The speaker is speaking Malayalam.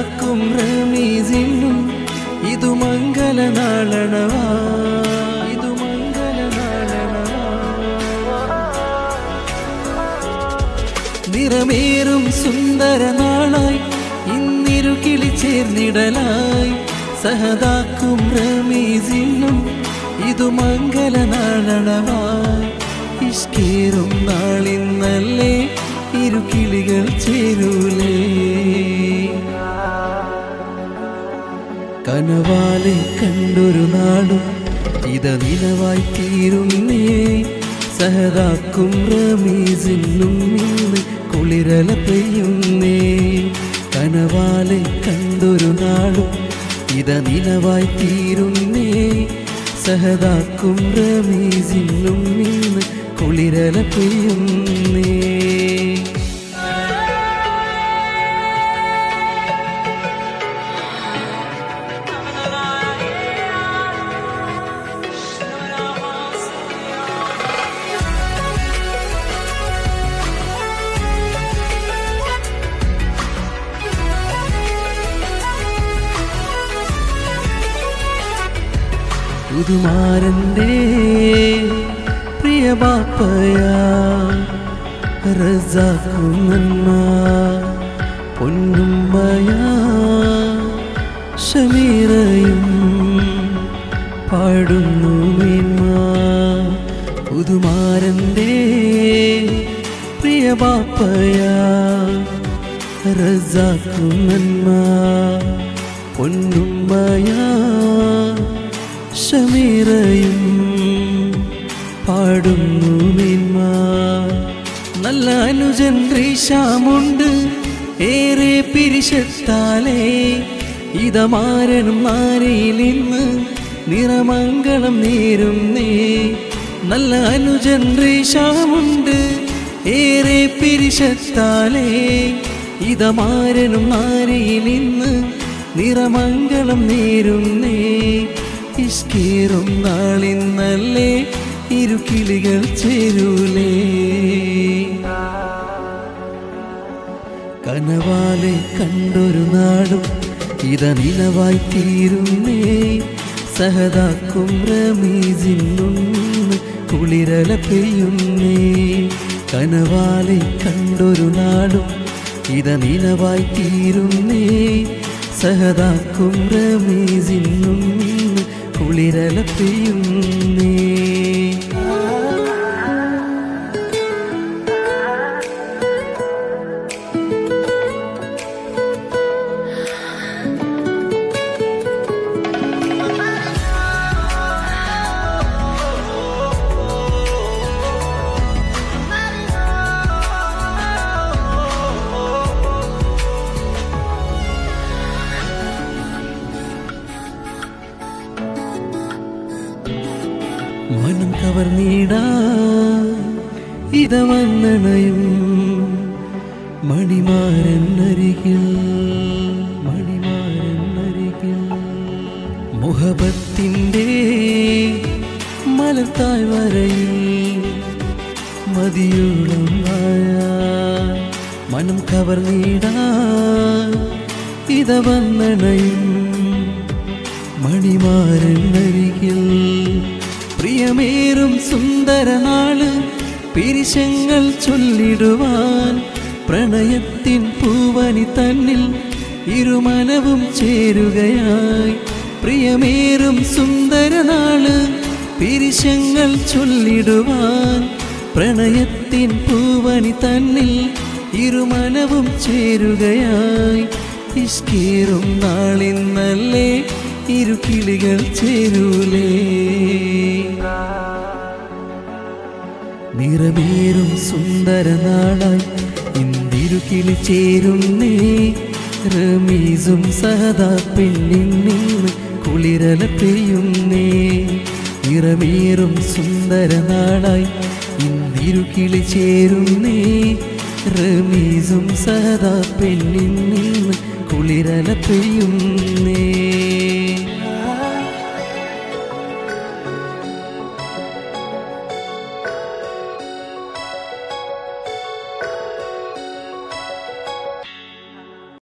സഹദാക്കും റമീസിനും ഇതു മംഗളനാളണവാ ഇതു മംഗളനാളണവാ നിറമേറും സുന്ദര നാളായി ഇന്നിരു കിളി ചേർന്നിടലായി സഹദാക്കും റമീസിനും ഇതു മംഗള നാളണവായി ഇഷ്കേറും നാളിന്നല്ലേ ഇരു കിളികൾ ചേരൂലേ കനവാലെ കണ്ടൊരു നാടും ഇത നിലവായി തീരുന്നേ സഹദാക്കും റമീസിനും ഇന്ന് കുളിരല പെയ്യുന്നേ കനവാലെ കണ്ടൊരു നാടും ഇത നിലവായി തീരുന്നേ സഹദാക്കും റമീസിനും ഇന്ന് കുളിരല പെയ്യുന്നേ പുതുമാരൻ്റെ പ്രിയ ബാപ്പയാ റസാക്കും നന്മ പൊന്നുമ്മയാ ഷമീറയും പാടുന്നു മേന്മ പുതുമാരൻ്റെ പ്രിയ ബാപ്പയാ റസാക്കും നന്മ പൊന്നുമ്മയാ ഷമീറയും പാടുന്നു മേന്മ നല്ല അനുജൻ ശ്യാമുണ്ട് ഏറെ പിരിശത്താലേ ഇതമാരനും നാരയിൽ ഇന്ന് നിറമംഗളം നേരുന്നേ നല്ല അനുജൻ ശ്യാമുണ്ട് ഏറെ പിരിശത്താലേ ഇതമാരനും നാരയിൽ ഇന്ന് നിറമംഗളം നേരുന്നേ ഇഷ്കേറും നാളിന്നല്ലേ ഇരു കിളികൾ ചേരൂലേ കനവാലെ കണ്ടൊരു നാടും ഇത നിലവായി തീരുന്നേ സഹദാക്കും റമീസിനും കുളിരല പെയ്യുന്നേ കനവാലെ കണ്ടൊരു നാടും ഇത നിലവായി തീരുന്നേ സഹദാക്കും റമീസിനും കുളിരല പെയ്യുന്നേ മനം കവർന്നീടാ ഇത വന്നണയും മണിമാരൻ അരികിൽ മണിമാരൻ അരികിൽ മുഹബത്തിൻ്റെ മലത്തായ് വരയിൽ മതിയോളം മനം കവർന്നീടാ ഇത വന്നണയും മണിമാരൻ അരികിൽ പ്രിയമേറും സുന്ദര നാള് പിരിശങ്ങൾ ചൊല്ലിടുവാൻ പ്രണയത്തിൻ പൂവനി തന്നിൽ ഇരുമനവും ചേരുകയായി പ്രിയമേറും സുന്ദര നാള് പിരിശങ്ങൾ ചൊല്ലിടുവാൻ പ്രണയത്തിൻ പൂവനി തന്നിൽ ഇരുമനവും ചേരുകയായി ഇഷ്കേറും നാളിന്നല്ലേ ഇരു കിളികൾ ചേരൂലേ നിറമേറും സുന്ദര നാളായി ഇന്ദിരു കിളി ചേരുന്നേ റമീസും സഹദാ പെണ്ണിൽ നിന്ന് കുളിരല പെയ്യുന്നേ നിറമേറും സുന്ദര നാളായി ഇന്ദിരു കിളി ചേരുന്നേ റമീസും സഹദാ പെണ്ണിൽ നിന്ന് കുളിരല പെയ്യുന്നേ